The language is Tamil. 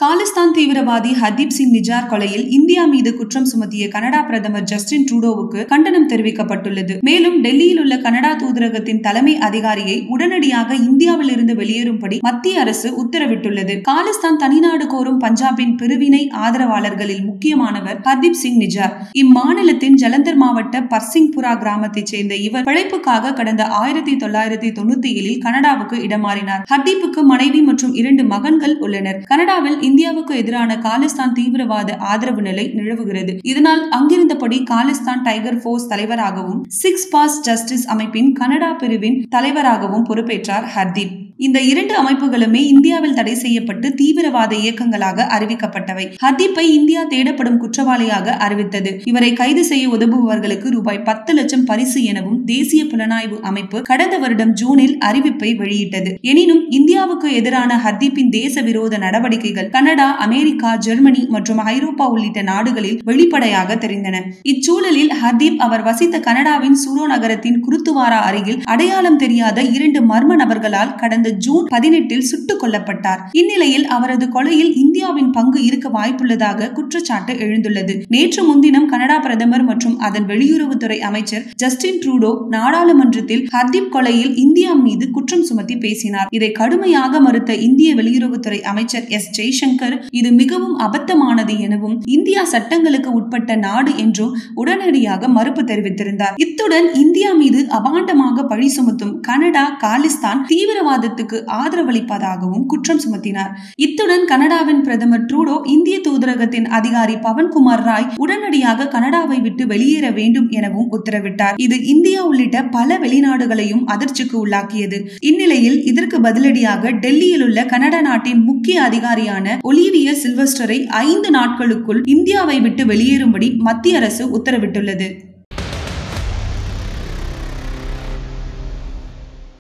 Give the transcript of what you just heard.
காலிஸ்தான் தீவிரவாதி ஹர்தீப் சிங் நிஜார் கொலையில் இந்தியா மீது குற்றம் சுமத்திய கனடா பிரதமர் ஜஸ்டின் ட்ரூடோவுக்கு கண்டனம் தெரிவிக்கப்பட்டுள்ளது மேலும் டெல்லியில் உள்ள கனடா தூதரகத்தின் தலைமை அதிகாரியை உடனடியாக இந்தியாவில் இருந்து வெளியேறும்படி மத்திய அரசு உத்தரவிட்டுள்ளது காலிஸ்தான் தனிநாடு கோரும் பஞ்சாபின் பிரிவினை ஆதரவாளர்களில் முக்கியமானவர் ஹர்தீப் சிங் நிஜார் இம்மாநிலத்தின் ஜலந்தர் மாவட்ட பர்சிங்புரா கிராமத்தைச் சேர்ந்த இவர் பிழைப்புக்காக கடந்த ஆயிரத்தி தொள்ளாயிரத்தி தொண்ணூத்தி ஏழில் கனடாவுக்கு இடமாறினார் ஹர்தீப்புக்கு மனைவி மற்றும் இரண்டு மகன்கள் உள்ளனர் கனடாவில் இந்தியாவுக்கு எதிரான காலிஸ்தான் தீவிரவாத ஆதரவு நிலை நிலவுகிறது இதனால் அங்கிருந்தபடி காலிஸ்தான் டைகர் போர்ஸ் தலைவராகவும் சிக்ஸ் பாஸ் ஜஸ்டிஸ் அமைப்பின் கனடா பிரிவின் தலைவராகவும் பொறுப்பேற்றார் ஹர்தீப் இந்த இரண்டு அமைப்புகளுமே இந்தியாவில் தடை செய்யப்பட்டு தீவிரவாத இயக்கங்களாக அறிவிக்கப்பட்டவை ஹர்தீப்பை இந்தியா தேடப்படும் குற்றவாளியாக அறிவித்தது இவரை கைது செய்ய உதவுபவர்களுக்கு ரூபாய் பத்து லட்சம் பரிசு எனவும் தேசிய புலனாய்வு அமைப்பு கடந்த வருடம் ஜூனில் அறிவிப்பை வெளியிட்டது எனினும் இந்தியாவுக்கு எதிரான ஹர்தீப்பின் தேச விரோத நடவடிக்கைகள் கனடா அமெரிக்கா ஜெர்மனி மற்றும் ஐரோப்பா உள்ளிட்ட நாடுகளில் வெளிப்படையாக தெரிந்தன இச்சூழலில் ஹர்தீப் அவர் வசித்த கனடாவின் சூரோ நகரத்தின் குருத்துவாரா அருகில் அடையாளம் தெரியாத இரண்டு மர்ம நபர்களால் கடந்த ஜூன் பதினெட்டில் சுட்டுக் கொல்லப்பட்டார் இந்நிலையில் அவரது கொலையில் இந்தியாவின் பங்கு இருக்க வாய்ப்புள்ளதாக குற்றச்சாட்டு எழுந்துள்ளது நேற்று முன்தினம் கனடா பிரதமர் மற்றும் அதன் வெளியுறவுத்துறை அமைச்சர் ஜஸ்டின் ட்ரூடோ நாடாளுமன்றத்தில் ஹர்தீப் கொலையில் இந்தியா மீது குற்றம் சுமத்தி பேசினார் இதை கடுமையாக மறுத்த இந்திய வெளியுறவுத்துறை அமைச்சர் எஸ் ஜெய்சங்கர் இது மிகவும் அபத்தமானது எனவும் இந்தியா சட்டங்களுக்கு உட்பட்ட நாடு என்றும் உடனடியாக மறுப்பு தெரிவித்திருந்தார் இத்துடன் இந்தியா மீது அபாண்டமாக பழி சுமத்தும் கனடா காலிஸ்தான் தீவிரவாதத்துக்கு ஆதரவளிப்பதாகவும் குற்றம் சுமத்தினார் இத்துடன் கனடாவின் பிரதமர் ட்ரூடோ இந்திய தூதரகத்தின் அதிகாரி பவன்குமார் ராய் உடனடியாக கனடாவை விட்டு வெளியேற வேண்டும் எனவும் உத்தரவிட்டார் இது இந்தியா உள்ளிட்ட பல வெளிநாடுகளையும் அதிர்ச்சிக்கு உள்ளாக்கியது இந்நிலையில் இதற்கு பதிலடியாக டெல்லியில் உள்ள கனடா நாட்டின் முக்கிய அதிகாரியான ஒலிவியர் சில்வஸ்டரை ஐந்து நாட்களுக்குள் இந்தியாவை விட்டு வெளியேறும்படி மத்திய அரசு உத்தரவிட்டுள்ளது